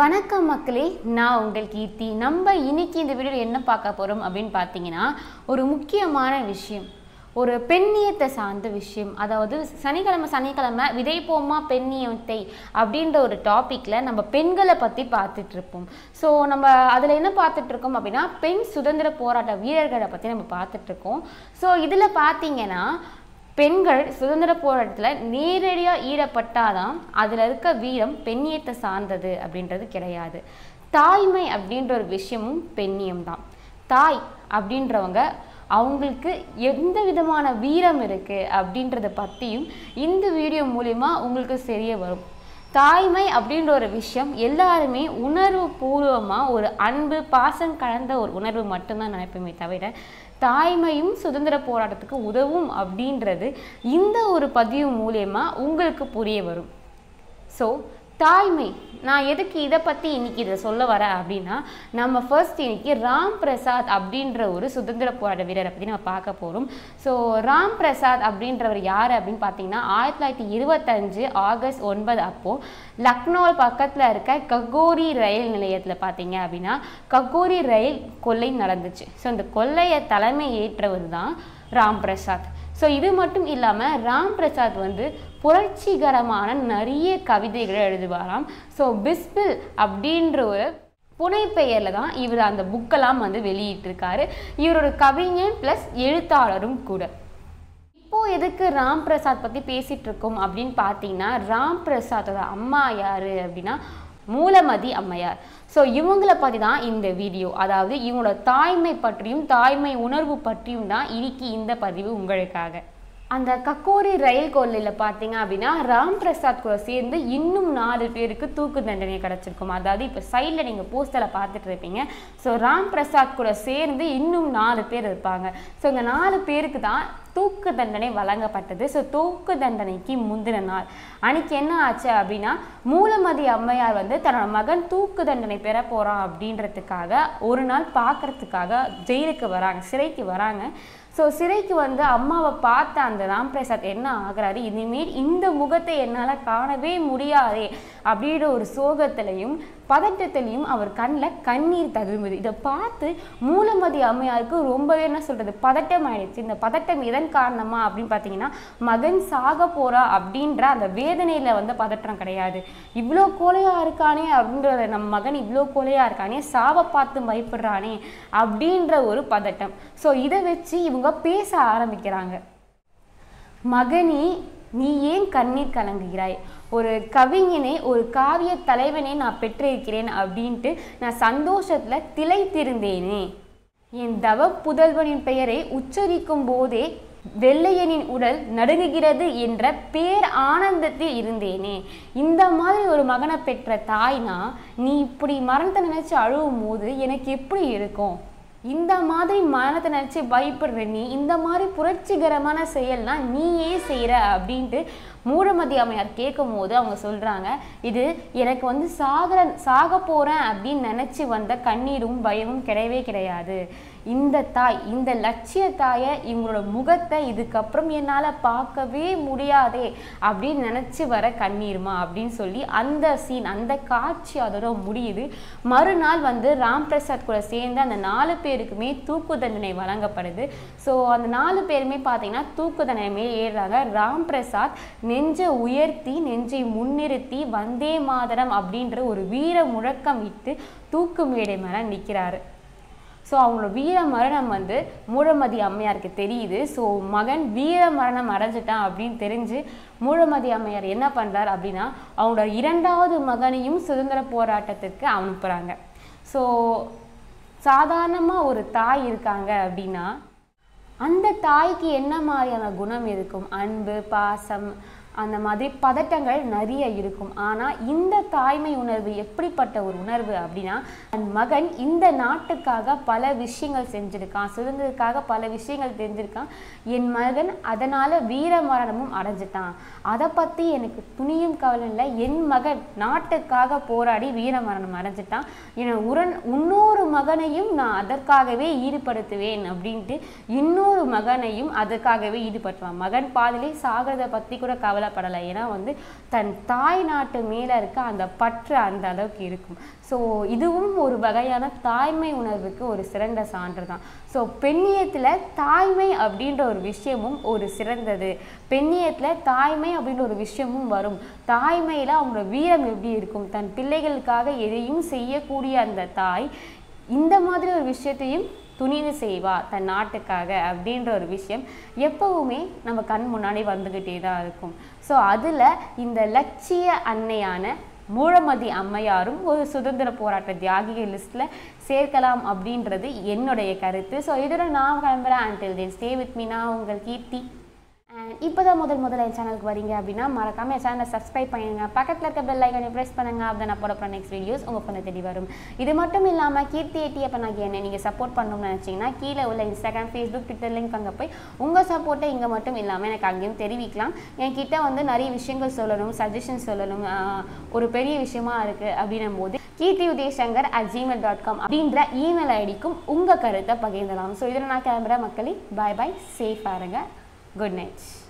வணக்கம் மக்களே நான் உங்கள் கீர்த்தி நம்ம இன்னைக்கு இந்த வீடியோவில் என்ன பார்க்க போகிறோம் அப்படின்னு பார்த்தீங்கன்னா ஒரு முக்கியமான விஷயம் ஒரு பெண்ணியத்தை சார்ந்த விஷயம் அதாவது சனிக்கிழமை சனிக்கிழமை விதைப்போமா பெண்ணியத்தை அப்படின்ற ஒரு டாப்பிக்கில் நம்ம பெண்களை பற்றி பார்த்துட்டு இருப்போம் ஸோ நம்ம அதில் என்ன பார்த்துட்டு இருக்கோம் அப்படின்னா பெண் சுதந்திர போராட்ட வீரர்களை பற்றி நம்ம பார்த்துட்டு இருக்கோம் ஸோ இதில் பார்த்தீங்கன்னா பெண்கள் சுதந்திர போராட்டத்தில் நேரடியாக ஈடுபட்டாதான் அதில் இருக்க வீரம் பெண்ணியத்தை சார்ந்தது அப்படின்றது கிடையாது தாய்மை அப்படின்ற ஒரு விஷயமும் பெண்ணியம் தான் தாய் அப்படின்றவங்க அவங்களுக்கு எந்த விதமான வீரம் இருக்குது அப்படின்றத பற்றியும் இந்த வீடியோ மூலிமா உங்களுக்கு தெரிய வரும் தாய்மை அப்படின்ற ஒரு விஷயம் எல்லாருமே உணர்வு பூர்வமாக ஒரு அன்பு பாசம் கலந்த ஒரு உணர்வு மட்டும்தான் நினைப்போமே தவிர தாய்மையும் சுதந்திர போராட்டத்துக்கு உதவும் அப்படின்றது இந்த ஒரு பதிவு மூலயமா உங்களுக்கு புரிய வரும் ஸோ தாய்மை நான் எதுக்கு இதை பற்றி இன்னைக்கு இதை சொல்ல வரேன் அப்படின்னா நம்ம ஃபர்ஸ்ட் இன்னைக்கு ராம் பிரசாத் அப்படின்ற ஒரு சுதந்திர போராட்ட வீரரை பற்றி நம்ம பார்க்க போகிறோம் ஸோ ராம் பிரசாத் அப்படின்றவர் யார் அப்படின்னு பார்த்தீங்கன்னா ஆயிரத்தி தொள்ளாயிரத்தி இருபத்தஞ்சு ஆகஸ்ட் ஒன்பது அப்போது லக்னோ பக்கத்தில் இருக்க ககோரி ரயில் நிலையத்தில் பார்த்தீங்க அப்படின்னா ககோரி ரயில் கொள்ளை நடந்துச்சு ஸோ இந்த கொள்ளையை தலைமை ஏற்றவர் தான் ராம் பிரசாத் ஸோ இது மட்டும் இல்லாமல் ராம் பிரசாத் வந்து புரட்சிகரமான நிறைய கவிதைகளை எழுதுவாராம் ஸோ பிஸ்பில் அப்படின்ற ஒரு புனைப்பெயரில் தான் இவர் அந்த புக்கெல்லாம் வந்து வெளியிட்டிருக்காரு இவரோட கவிஞன் ப்ளஸ் எழுத்தாளரும் கூட இப்போ எதுக்கு ராம் பிரசாத் பற்றி பேசிகிட்டு இருக்கோம் அப்படின்னு பார்த்தீங்கன்னா ராம் பிரசாத்தோட அம்மா யார் அப்படின்னா மூலமதி அம்மையார் ஸோ இவங்கள பற்றி தான் இந்த வீடியோ அதாவது இவங்களோட தாய்மை பற்றியும் தாய்மை உணர்வு பற்றியும் தான் இன்னைக்கு இந்த பதிவு உங்களுக்காக அந்த கக்கோரி ரயில் கொள்ளையில் பார்த்தீங்க அப்படின்னா ராம் பிரசாத் கூட சேர்ந்து இன்னும் நாலு பேருக்கு தூக்கு தண்டனை கிடச்சிருக்கும் அதாவது இப்போ சைடில் நீங்கள் போஸ்டரில் பார்த்துட்டு இருப்பீங்க ஸோ ராம் பிரசாத் கூட சேர்ந்து இன்னும் நாலு பேர் இருப்பாங்க ஸோ இந்த நாலு பேருக்கு தான் தூக்கு தண்டனை வழங்கப்பட்டது ஸோ தூக்கு தண்டனைக்கு முந்தின நாள் அன்னைக்கு என்ன ஆச்சு அப்படின்னா மூலமதி அம்மையார் வந்து தன்னோட மகன் தூக்கு தண்டனை பெற போகிறான் அப்படின்றதுக்காக ஒரு நாள் பார்க்கறதுக்காக ஜெயிலுக்கு வராங்க சிறைக்கு வராங்க ஸோ சிறைக்கு வந்து அம்மாவை பார்த்த அந்த ராம் பிரசாத் என்ன ஆகுறாரு இனிமேல் இந்த முகத்தை என்னால் காணவே முடியாதே அப்படின்ற ஒரு சோகத்திலையும் பதட்டத்திலையும் அவர் கண்ணில் கண்ணீர் ததும்புது இதை பார்த்து மூலமதி அம்மையாருக்கு ரொம்பவே என்ன சொல்கிறது பதட்டம் ஆயிடுச்சு இந்த பதட்டம் எதன் காரணமா அப்படின்னு பார்த்தீங்கன்னா மகன் சாக போறா அப்படின்ற அந்த வேதனையில் வந்து பதற்றம் கிடையாது இவ்வளோ கோலையாக இருக்கானே அப்படின்றத நம்ம மகன் இவ்வளோ கோலையாக இருக்கானே சாவை பார்த்து பயப்படுறானே அப்படின்ற ஒரு பதட்டம் ஸோ இதை வச்சு இவங்க பேச ஆரம்பிக்கிறாங்க மகனே நீ ஏன் கண்ணீர் கலங்குகிறாய் ஒரு கவிஞனை ஒரு காவிய தலைவனை நான் பெற்றிருக்கிறேன் அப்படின்ட்டு நான் சந்தோஷத்தில் திளைத்திருந்தேனே என் தவ புதல்வனின் பெயரை உச்சரிக்கும் போதே வெள்ளையனின் உடல் நடுங்குகிறது என்ற பேர் ஆனந்தத்தில் இருந்தேனே இந்த மாதிரி ஒரு மகனை பெற்ற தாய்னா நீ இப்படி மரணத்தை நினைச்சு அழுவும் போது எனக்கு எப்படி இருக்கும் இந்த மாதிரி மரணத்தை நினச்சி பயப்படுற நீ இந்த மாதிரி புரட்சிகரமான செயல்லாம் நீ ஏன் செய்கிற அப்படின்ட்டு மூடமதி அம்மையார் கேட்கும் போது அவங்க சொல்கிறாங்க இது எனக்கு வந்து சாகிற சாக போகிறேன் அப்படின்னு நினச்சி வந்த கண்ணீரும் பயமும் கிடையவே கிடையாது இந்த தாய் இந்த லட்சிய தாயை இவங்களோட முகத்தை இதுக்கப்புறம் என்னால் பார்க்கவே முடியாதே அப்படின்னு நினச்சி வர கண்ணீருமா அப்படின்னு சொல்லி அந்த சீன் அந்த காட்சி அதோட முடியுது மறுநாள் வந்து ராம் பிரசாத் கூட சேர்ந்து அந்த நாலு பேருக்குமே தூக்கு தண்டனை வழங்கப்படுது ஸோ அந்த நாலு பேருமே பார்த்தீங்கன்னா தூக்கு தண்டனை மேல் ஏறுறாங்க ராம் பிரசாத் நெஞ்சை உயர்த்தி நெஞ்சை முன்னிறுத்தி வந்தே மாதரம் அப்படின்ற ஒரு வீர முழக்கம் இட்டு தூக்கு மேடை மேலே நிற்கிறாரு ஸோ அவங்களோட வீர மரணம் வந்து மூழமதி அம்மையாருக்கு தெரியுது ஸோ மகன் வீர மரணம் அடைஞ்சிட்டான் அப்படின்னு தெரிஞ்சு மூழமதி அம்மையார் என்ன பண்ணுறார் அப்படின்னா அவங்களோட இரண்டாவது மகனையும் சுதந்திர போராட்டத்துக்கு அனுப்புகிறாங்க ஸோ சாதாரணமாக ஒரு தாய் இருக்காங்க அப்படின்னா அந்த தாய்க்கு என்ன மாதிரியான குணம் இருக்கும் அன்பு பாசம் அந்த மாதிரி பதட்டங்கள் நிறைய இருக்கும் ஆனால் இந்த தாய்மை உணர்வு எப்படிப்பட்ட ஒரு உணர்வு அப்படின்னா தன் மகன் இந்த நாட்டுக்காக பல விஷயங்கள் செஞ்சுருக்கான் சுதந்திரத்துக்காக பல விஷயங்கள் தெரிஞ்சிருக்கான் என் மகன் அதனால் வீர மரணமும் அடைஞ்சிட்டான் அதை பற்றி எனக்கு துணியும் கவலை இல்லை என் மகன் நாட்டுக்காக போராடி வீர மரணம் அடைஞ்சிட்டான் என் உரன் இன்னொரு மகனையும் நான் அதற்காகவே ஈடுபடுத்துவேன் அப்படின்ட்டு இன்னொரு மகனையும் அதற்காகவே ஈடுபட்டுவான் மகன் பாதிலே சாகிறத பற்றி கூட கவலை கவலைப்படலை ஏன்னா வந்து தன் தாய் நாட்டு மேலே இருக்க அந்த பற்று அந்த அளவுக்கு இருக்கும் ஸோ இதுவும் ஒரு வகையான தாய்மை உணர்வுக்கு ஒரு சிறந்த சான்று தான் ஸோ பெண்ணியத்தில் தாய்மை அப்படின்ற ஒரு விஷயமும் ஒரு சிறந்தது பெண்ணியத்தில் தாய்மை அப்படின்ற ஒரு விஷயமும் வரும் தாய்மையில் அவங்களோட வீரம் எப்படி இருக்கும் தன் பிள்ளைகளுக்காக எதையும் செய்யக்கூடிய அந்த தாய் இந்த மாதிரி ஒரு விஷயத்தையும் துணிந்து செய்வா தன் நாட்டுக்காக அப்படின்ற ஒரு விஷயம் எப்பவுமே நம்ம கண் முன்னாடி வந்துக்கிட்டே தான் இருக்கும் ஸோ அதில் இந்த லட்சிய அன்னையான மூழமதி அம்மையாரும் ஒரு சுதந்திர போராட்ட தியாகிகள் லிஸ்ட்டில் சேர்க்கலாம் அப்படின்றது என்னுடைய கருத்து ஸோ இதோட நான் கிளம்புறேன் until then stay with me நான் உங்கள் கீர்த்தி அண்ட் இப்போ தான் முதல் முதல்ல என் சேனலுக்கு வரீங்க அப்படின்னா மறக்காம என் சேனலை சப்ஸ்கிரைப் பண்ணுங்க பக்கத்தில் இருக்க பெல் ஐக்கனை ப்ரெஸ் பண்ணுங்க அப்படி நான் போட நெக்ஸ்ட் வீடியோஸ் உங்கள் ஃபோனை தேடி வரும் இது மட்டும் இல்லாமல் கீர்த்தி ஏட்டி அப்போ நான் என்ன நீங்கள் சப்போர்ட் பண்ணணும்னு நினச்சிங்கன்னா கீழே உள்ள இன்ஸ்டாகிராம் ஃபேஸ்புக் ட்விட்டர் லிங்க் அங்கே போய் உங்கள் சப்போர்ட்டை இங்கே மட்டும் இல்லாமல் எனக்கு அங்கேயும் தெரிவிக்கலாம் என்கிட்ட வந்து நிறைய விஷயங்கள் சொல்லணும் சஜஷன் சொல்லணும் ஆஹ் ஒரு பெரிய விஷயமா இருக்குது அப்படின்னும் போது Keerthi Udayasankar at Gmail dot com அப்படின்ற இமெயில் ஐடிக்கும் உங்கள் கருத்தை பகிர்ந்தலாம் ஸோ இதில் நான் கிளம்புற மக்களே பாய் பாய் சேஃபாக இருங்க குட் நைட்